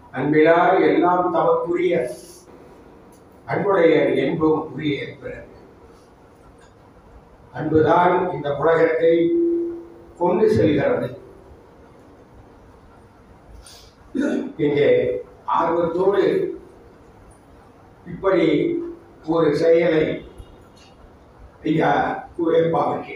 அன்பிலார் எல்லாம் தமக்குரிய அன்புடைய என்பும் உரிய பிறர் அன்புதான் இந்த உலகத்தை கொண்டு செல்கிறது இங்கே ஆர்வத்தோடு இப்படி ஒரு செயலை ஐயா குவேப்பாவுக்கு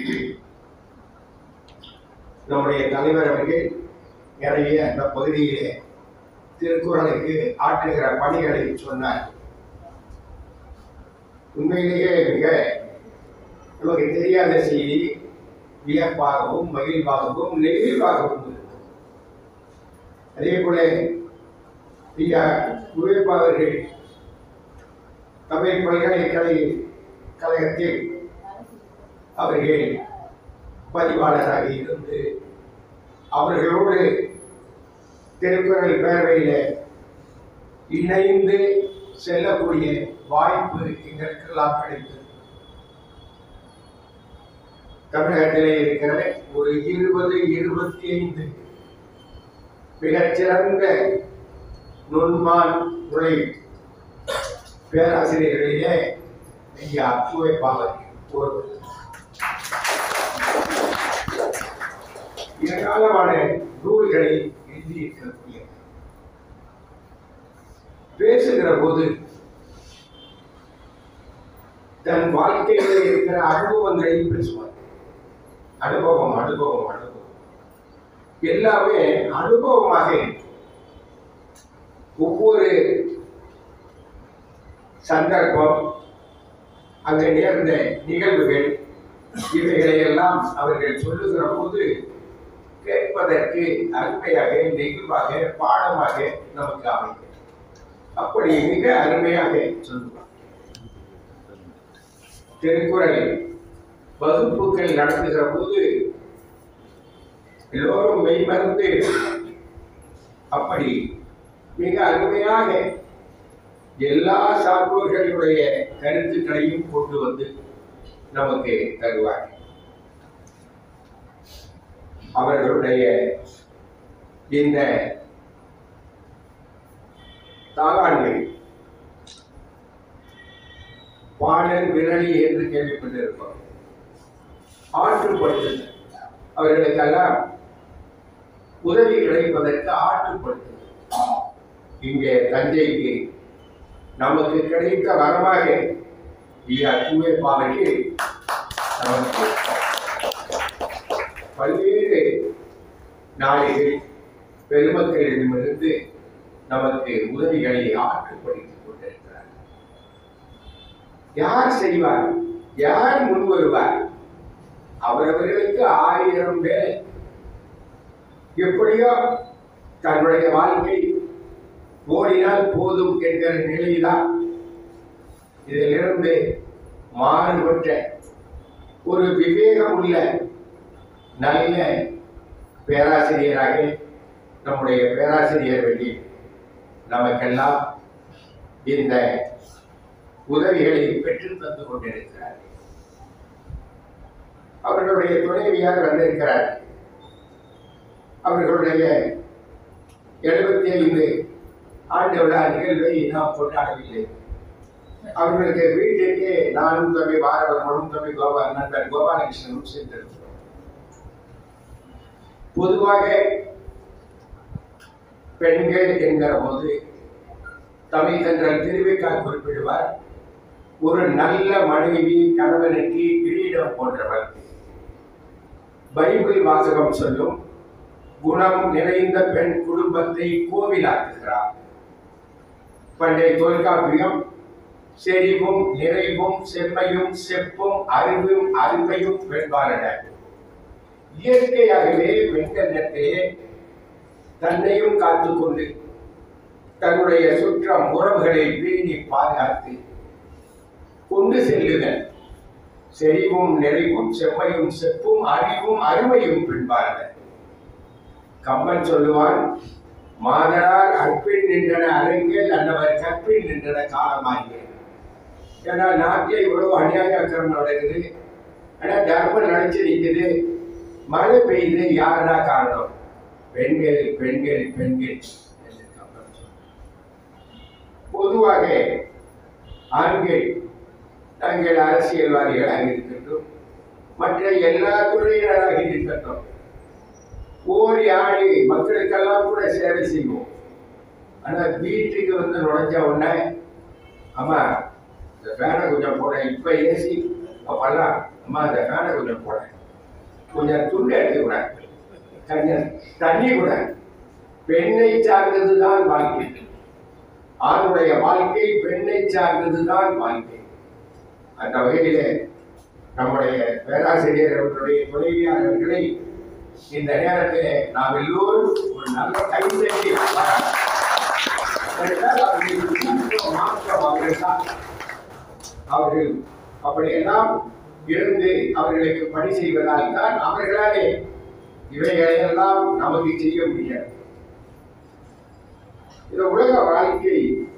நம்முடைய தலைவர் அவர்கள் நிறைய அந்த பகுதியிலே திருக்குறளுக்கு ஆற்றுகிற பணிகளை சொன்னார் உண்மையிலேயே மிக நமக்கு தெரியாத செய்தி வியப்பாகவும் மகிழ்வாகவும் நெகிழ்வாகவும் இருக்கும் அதே போல ஐயா குவேப்பா அவர்கள் தமிழ் பல்கலைக்கழக கழகத்தில் அவர்கள் பதிவாளராக இருந்து அவர்களோடு திருக்குறள் பேரவையில் இணைந்து செல்லக்கூடிய வாய்ப்பு எங்களுக்கெல்லாம் கிடைத்தது தமிழகத்திலே இருக்கிற ஒரு இருபது இருபத்தி ஐந்து மிகச்சிறந்த நுண்மான் உரை பேராசிரியர்களிலே ஐயா சுவைப்பாளர் ஒருவர் ஏராளமான நூல்களை எழுதியிருக்கக்கூடிய பேசுகிற போது தன் வாழ்க்கையில் இருக்கிற அனுபவங்களை பேசுவார் அனுபவம் அனுபவம் அனுபவம் எல்லாமே அனுபவமாக இருக்கும். ஒவ்வொரு சந்தர்ப்பம் அங்கே நேர்ந்த நிகழ்வுகள் இவைகளை எல்லாம் அவர்கள் சொல்லுகிற போது கேட்பதற்கு அருமையாக நெகிழ்வாக பாடமாக நமக்கு அமையும் அப்படி மிக அருமையாக சொல்லுவார் திருக்குறள் வகுப்புகள் நடத்துகிற போது எல்லோரும் மெய்மறந்து அப்படி மிக அருமையாக எல்லா சான்றோர்களுடைய கருத்துக்களையும் கொண்டு வந்து நமக்கு தருவார் அவர்களுடைய இந்த தாளாண்மை பாடல் விரலி என்று கேள்விப்பட்டிருப்போம் ஆற்றுப்படுத்துதல் அவர்களுக்கெல்லாம் உதவி கிடைப்பதற்கு ஆற்றுப்படுத்துதல் இங்கே தஞ்சைக்கு நமக்கு கிடைத்த வரமாக ஐயா தூயப்பாவைக்கு நமக்கு பல்வேறு நாடுகள் பெருமக்களிடமிருந்து நமக்கு உதவிகளை ஆற்றுப்படுத்திக் கொண்டிருக்கிறார் யார் செய்வார் யார் முன் வருவார் அவரவர்களுக்கு ஆயிரம் பேர் எப்படியோ தன்னுடைய வாழ்க்கை ஓடினால் போதும் என்கிற நிலைதான் இதிலிருந்து மாறுபட்ட ஒரு விவேகம் உள்ள நல்ல பேராசிரியராக நம்முடைய பேராசிரியர் வெளி நமக்கெல்லாம் இந்த உதவிகளை பெற்று தந்து கொண்டிருக்கிறார் அவர்களுடைய துணைவியார் வந்திருக்கிறார் அவர்களுடைய எழுபத்தி ஐந்து ஆண்டு விழா நிகழ்வை நாம் கொண்டாடவில்லை அவர்களுக்கு வீட்டிற்கு நானும் தம்பி பாரவர்களும் தம்பி கோபா நண்பர் கோபாலகிருஷ்ணனும் சென்றிருக்கிறோம் பொதுவாக பெண்கள் என்கிற போது தமிழ் தென்றல் திருவிக்கா குறிப்பிடுவார் ஒரு நல்ல மனைவி கணவனுக்கு கிரீடம் போன்றவர் பைபிள் வாசகம் சொல்லும் குணம் நிறைந்த பெண் குடும்பத்தை கோவிலாக்குகிறார் பண்டைய தொல்காப்பியம் செறிவும் நிறைவும் செம்மையும் செப்பும் அறிவும் அறிவையும் பெண்பாளன இயற்கையாகவே பெண்களிடத்திலே தன்னையும் காத்துக்கொண்டு தன்னுடைய சுற்றம் உறவுகளை பேணி பாதுகாத்து கொண்டு செல்லுதல் செறிவும் நிறைவும் செம்மையும் செப்பும் அறிவும் அருமையும் பின்பார்கள் கம்பன் சொல்லுவான் மாதரார் அற்பின் நின்றன அரங்கில் அன்னவர் கற்பின் நின்றன காலமாகிய ஏன்னா நாட்டில் இவ்வளவு அநியாய அக்கிரமம் நடக்குது ஆனால் தர்மம் நினைச்சு நிற்குது மழை பெய்யுது யாரா காரணம் பெண்கள் பெண்கள் பெண்கள் என்று கம்பன் பொதுவாக ஆண்கள் தங்கள் அரசியல்வாதிகளாக இருக்கட்டும் மற்ற எல்லா துறையினராக இருக்கட்டும் ஓடி ஆடி மக்களுக்கெல்லாம் கூட சேவை செய்வோம் ஆனா வீட்டுக்கு வந்து நுழைஞ்ச உடனே அம்மா இந்த ஃபேனை கொஞ்சம் போடேன் இப்ப ஏசி அப்பெல்லாம் அம்மா இந்த ஃபேனை கொஞ்சம் போடேன் கொஞ்சம் துண்டு எடுத்து கூட கொஞ்சம் தண்ணி கூட பெண்ணை சார்ந்ததுதான் வாழ்க்கை ஆணுடைய வாழ்க்கை பெண்ணை சார்ந்ததுதான் வாழ்க்கை அந்த வகையிலே நம்முடைய பேராசிரியர் அவர்களுடைய துணைவியாளர்களை இந்த நேரத்திலே நாம் எல்லோரும் ஒரு நல்ல கைத்தட்டி மாற்றம் அவர்கள்தான் அவர்கள் அப்படியெல்லாம் இருந்து அவர்களுக்கு பணி செய்வதால் தான் அவர்களாலே இவைகளை எல்லாம் நமக்கு செய்ய முடியாது இந்த உலக வாழ்க்கை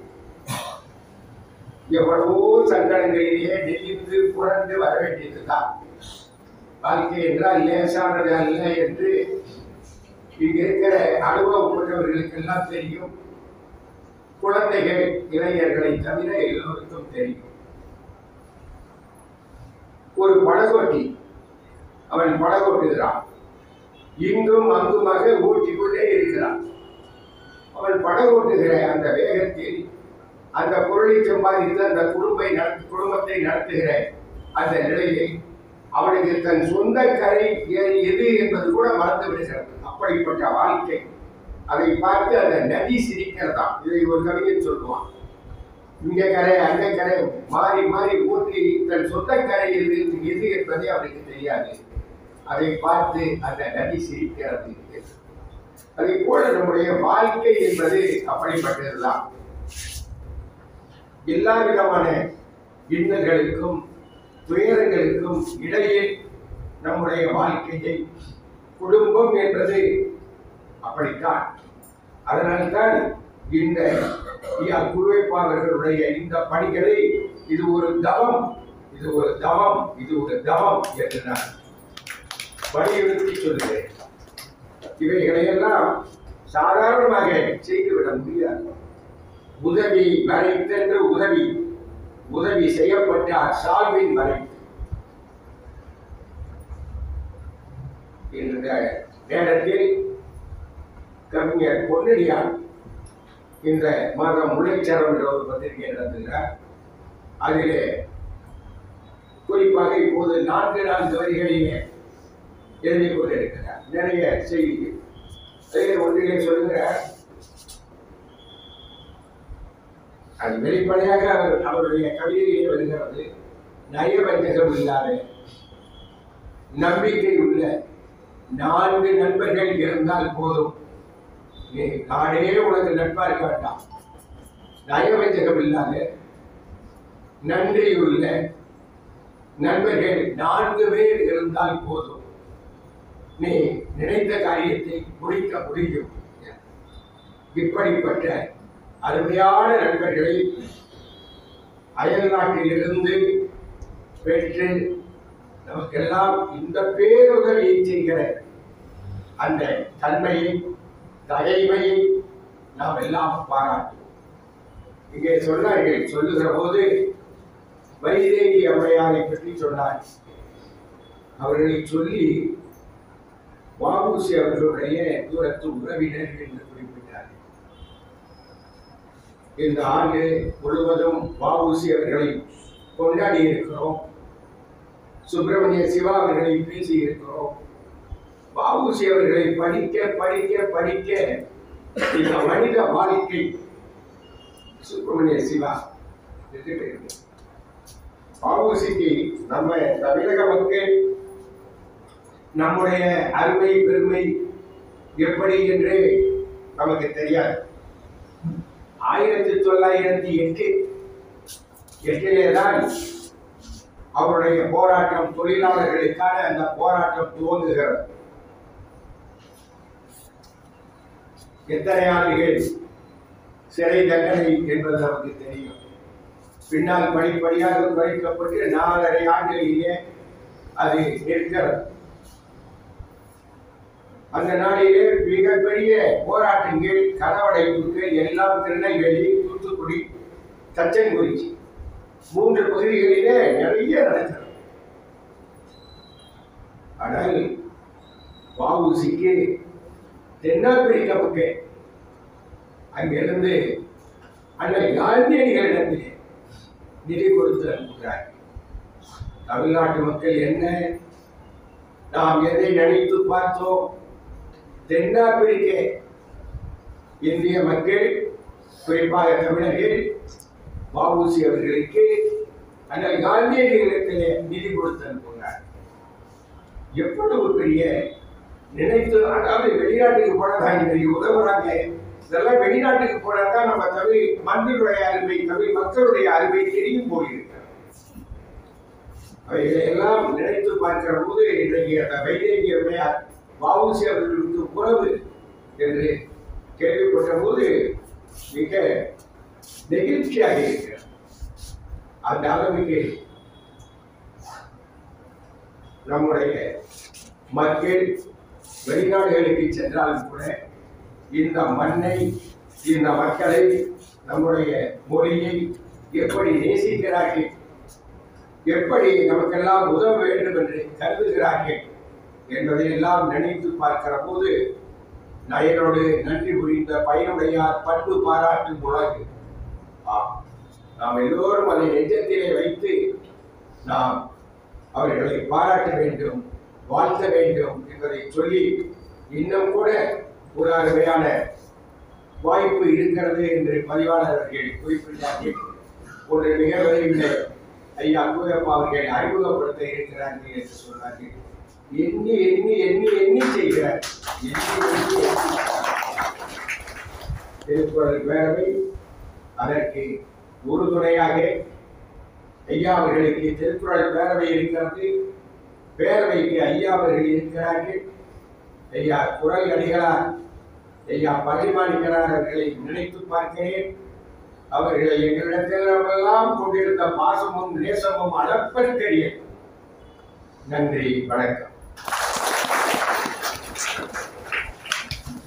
எவ்வளவோ சங்கடங்களிலே நெளிந்து புரண்டு வர வேண்டியதுதான் வாழ்க்கை என்றால் லேசானது அல்ல என்று இங்க இருக்கிற அனுபவப்பட்டவர்களுக்கெல்லாம் தெரியும் குழந்தைகள் இளைஞர்களை தவிர எல்லோருக்கும் தெரியும் ஒரு படகோட்டி அவன் படகோட்டுகிறான் இங்கும் அங்குமாக ஓட்டிக்கொண்டே இருக்கிறான் அவன் படகோட்டுகிற அந்த வேகத்தில் அந்த பொருளை சம்பாதித்து அந்த குடும்பை நடத்து குடும்பத்தை நடத்துகிற அந்த நிலையை அவனுக்கு தன் சொந்த கரை எ- எது என்பது கூட மறந்து விடுகிறது அப்படிப்பட்ட வாழ்க்கை அதை பார்த்து அந்த நதி சிரிக்கிறதா இதை ஒரு கவிஞன் சொல்லுவான் இங்க கரை அங்க கரை மாறி மாறி ஊற்றி தன் சொந்த கரை எது எது என்பதை அவனுக்கு தெரியாது அதை பார்த்து அந்த நதி சிரிக்கிறது அதை போல நம்முடைய வாழ்க்கை என்பது அப்படிப்பட்டதுதான் எல்லா விதமான இன்னல்களுக்கும் துயரங்களுக்கும் இடையில் நம்முடைய வாழ்க்கையை குடும்பம் என்பது அப்படித்தான் அதனால்தான் இந்த ஐயா குருவைப்பாளர்களுடைய இந்த பணிகளை இது ஒரு தவம் இது ஒரு தவம் இது ஒரு தவம் என்று நான் வலியுறுத்தி சொல்கிறேன் இவைகளையெல்லாம் சாதாரணமாக செய்துவிட முடியாது உதவி வரைத்தென்று உதவி உதவி செய்யப்பட்டார் சால்வின் வரை இந்த நேரத்தில் கவிஞர் பொன்னடியார் இந்த மாதம் முல்லைச்சரம் என்ற ஒரு பத்திரிகை நடத்துகிறார் அதிலே குறிப்பாக இப்போது நான்கு நான்கு வரிகளிலே எழுதி கொண்டிருக்கிறார் நிறைய செய்தி அதிலே ஒன்றிலே சொல்லுகிறார் அது வெளிப்படையாக அவர் அவருடைய கவிதையிலே வருகிறது நயவஞ்சகம் இல்லாத நம்பிக்கை உள்ள நான்கு நண்பர்கள் இருந்தால் போதும் நீ நாடே உனக்கு நட்பா இருக்க வேண்டாம் நயவஞ்சகம் இல்லாத நன்றி உள்ள நண்பர்கள் நான்கு பேர் இருந்தால் போதும் நீ நினைத்த காரியத்தை முடிக்க முடியும் இப்படிப்பட்ட அருமையான நண்பர்களை அயல் நாட்டிலிருந்து பெற்று நமக்கெல்லாம் இந்த பேருதவியை செய்கிற அந்த தன்மையை தகைமையை நாம் எல்லாம் பாராட்டுவோம் இங்கே சொன்னார்கள் சொல்லுகிற போது வைதேகி அம்மையாரை பற்றி சொன்னார் அவர்களை சொல்லி வாபூசி அவர்களுடைய தூரத்து உறவினர் என்று குறிப்பிட்டார் இந்த ஆண்டு முழுவதும் வாபூசி அவர்களை கொண்டாடி இருக்கிறோம் சுப்பிரமணிய சிவா அவர்களை பேசி இருக்கிறோம் வாபூசி அவர்களை படிக்க படிக்க படிக்க இந்த மனித வாழ்க்கை சுப்பிரமணிய சிவா வாபூசிக்கு நம்ம தமிழக மக்கள் நம்முடைய அருமை பெருமை எப்படி என்று நமக்கு தெரியாது ஆயிரத்தி தொள்ளாயிரத்தி எட்டு எட்டிலே தான் அவருடைய போராட்டம் தொழிலாளர்களுக்கான அந்த போராட்டம் துவங்குகிறது எத்தனை ஆண்டுகள் சிறை தண்டனை என்பது நமக்கு தெரியும் பின்னால் படிப்படியாக குறைக்கப்பட்டு நாலரை ஆண்டுகளிலே அது நிற்கிறது அந்த நாளிலே மிகப்பெரிய போராட்டங்கள் கனவடைப்புகள் எல்லாம் திருநெல்வேலி தூத்துக்குடி தச்சங்குறிச்சி மூன்று பகுதிகளிலே நிறைய நடக்கிறது ஆனால் வஉசிக்கு தென்னாப்பிரிக்காவுக்கு அங்கிருந்து அண்ணன் காந்தியடிகளிடத்திலே நிதி கொடுத்து அனுப்புகிறார் தமிழ்நாட்டு மக்கள் என்ன நாம் எதை நினைத்து பார்த்தோம் தென்னாப்பிரிக்க இந்திய மக்கள் குறிப்பாக தமிழர்கள் வஉசி அவர்களுக்கு அண்ணல் காந்தியடிகளிடத்திலே நிதி கொடுத்து அனுப்புகிறார் எவ்வளவு பெரிய நினைத்து அதாவது வெளிநாட்டுக்கு போனதான் இன்னைக்கு உதவுறாங்க இதெல்லாம் வெளிநாட்டுக்கு போனாதான் நம்ம தமிழ் மண்ணினுடைய அருமை தமிழ் மக்களுடைய அருமை தெரியும் போயிருக்கிறது அவைகளை எல்லாம் நினைத்து பார்க்கிற போது இன்றைக்கு அந்த வைதேகியருடைய வஉசி அவர்களுக்கு உறவு என்று கேள்விப்பட்ட போது மிக நெகிழ்ச்சியாக இருக்கிறது அந்த அளவுக்கு நம்முடைய மக்கள் வெளிநாடுகளுக்கு சென்றாலும் கூட இந்த மண்ணை இந்த மக்களை நம்முடைய மொழியை எப்படி நேசிக்கிறார்கள் எப்படி நமக்கெல்லாம் உதவ வேண்டும் என்று கருதுகிறார்கள் என்பதையெல்லாம் நினைத்து பார்க்கிற போது நயனோடு நன்றி புரிந்த பயனுடையார் பண்பு பாராட்டும் உலகு ஆம் நாம் எல்லோரும் அதை நெஞ்சத்திலே வைத்து நாம் அவர்களை பாராட்ட வேண்டும் வாழ்த்த வேண்டும் என்பதை சொல்லி இன்னும் கூட ஒரு அருமையான வாய்ப்பு இருக்கிறது என்று பதிவாளர் அவர்கள் குறிப்பிட்டார்கள் ஒரு மிக விரைவில் ஐயா அன்புகப்பா அவர்கள் அறிமுகப்படுத்த இருக்கிறார்கள் என்று சொன்னார்கள் எண்ணி எண்ணி எண்ணி எண்ணி செய்கிறார் எண்ணி எண்ணி எண்ணி. திருக்குறள் பேரவை அதற்கு உறுதுணையாக ஐயா அவர்களுக்கு திருக்குறள் பேரவை இருக்கிறது பேரவைக்கு ஐயா அவர்கள் இருக்கிறார்கள் ஐயா குரல் அடிகளார் ஐயா பரிமாணிக்கிறார் அவர்களை நினைத்து பார்க்கிறேன் அவர்களை எங்களிடத்திலெல்லாம் கொண்டிருந்த பாசமும் நேசமும் அளப்பற்கரியது நன்றி வணக்கம்